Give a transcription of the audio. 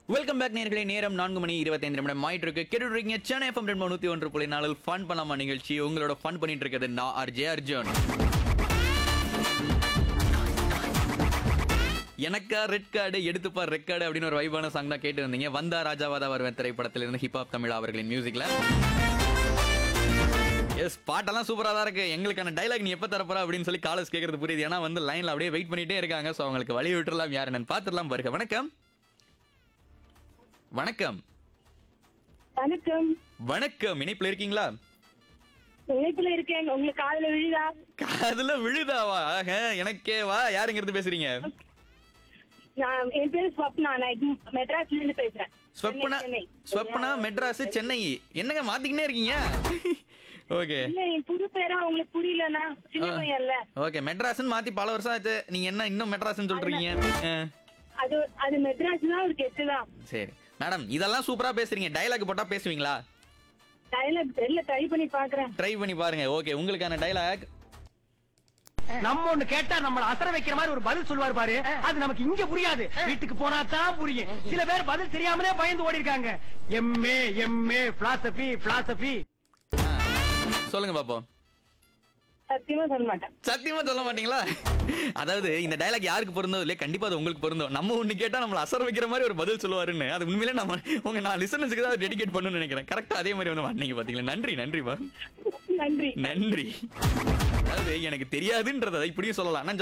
Welcome back நேர்களே நேரம் நான்கு மணி இருபத்தைந்து நிமிடம் ஆயிட்டு இருக்கு கேட்டுருக்கீங்க சென்னை எஃப்எம் ரெண்டு நூத்தி ஒன்று புள்ளி நாளில் ஃபன் பண்ணலாமா நிகழ்ச்சி உங்களோட ஃபன் பண்ணிட்டு இருக்கிறது நான் ஆர்ஜே அர்ஜுன் எனக்கா ரெட் கார்டு எடுத்துப்பார் ரெட் கார்டு அப்படின்னு ஒரு வைபான சாங் தான் கேட்டு இருந்தீங்க வந்தா ராஜாவாதா வருவேன் திரைப்படத்தில் இருந்து ஹிப்ஹாப் தமிழ் அவர்களின் மியூசிக்ல எஸ் பாட்டெல்லாம் சூப்பரா தான் இருக்கு எங்களுக்கான டைலாக் நீ எப்ப தரப்போற அப்படின்னு சொல்லி காலேஜ் கேட்கறது புரியுது ஏன்னா வந்து லைன்ல அப்படியே வெயிட் பண்ணிட்டே இருக்காங்க ஸோ அவங்களுக்கு வழி விட்டுறலாம் யார் என்னன்னு பார்த்துடலாம் பாருங்க வணக்கம் வணக்கம் வணக்கம் வணக்கம் இணைப்புல இருக்கீங்களா இணைப்புல இருக்கேன் உங்களுக்கு காதுல விழுதா காதுல விழுதாவா ஆக எனக்கே வா யாருங்கிறது பேசுறீங்க நான் என் பேரு ஸ்வப்னா நான் இது மெட்ராஸ்ல இருந்து பேசுறேன் ஸ்வப்னா சென்னை. ஸ்வப்னா மெட்ராஸ் சென்னை என்னங்க மாத்திக்கினே இருக்கீங்க ஓகே இல்ல என் புது பேரா உங்களுக்கு புரியலன்னா சின்ன பையன்ல ஓகே மெட்ராஸ்னு மாத்தி பல வருஷம் ஆச்சு நீங்க என்ன இன்னும் மெட்ராஸ்னு சொல்றீங்க ஆ, அது அது மெட்ராஸ் தான் ஒரு கெட்டு தான் சரி மேடம் இதெல்லாம் சூப்பரா பேசுறீங்க டயலாக் போட்டா பேசுவீங்களா டைலாக் தெரியல ட்ரை பண்ணி பாக்குறேன் ட்ரை பண்ணி பாருங்க ஓகே உங்களுக்கான டயலாக் நம்ம ஒண்ணு கேட்டா நம்மள அசர வைக்கிற மாதிரி ஒரு பதில் சொல்லுவார் பாரு அது நமக்கு இங்க புரியாது வீட்டுக்கு போனா தான் புரியும் சில பேர் பதில் தெரியாமலே பயந்து ஓடி இருக்காங்க எம்ஏ எம்ஏ பிலாசபி பிலாசபி சொல்லுங்க பாப்போம் சத்தியமா சொல்ல மாட்டேன் சத்தியமா சொல்ல மாட்டீங்களா அதாவது இந்த டயலாக் யாருக்கு பொருந்தோ இல்லையா கண்டிப்பா அது உங்களுக்கு பொருந்தும் நம்ம ஒண்ணு கேட்டா நம்மள அசர வைக்கிற மாதிரி ஒரு பதில் சொல்லுவாருன்னு அது உண்மையிலே நம்ம உங்க நான் லிசனஸுக்கு தான் டெடிகேட் பண்ணணும்னு நினைக்கிறேன் கரெக்டா அதே மாதிரி வந்து மாட்டீங்க பாத்தீங்களா நன்றி நன்றிப்பா நன்றி நன்றி அதாவது எனக்கு தெரியாதுன்றதை இப்படியும் சொல்லலாம் நான்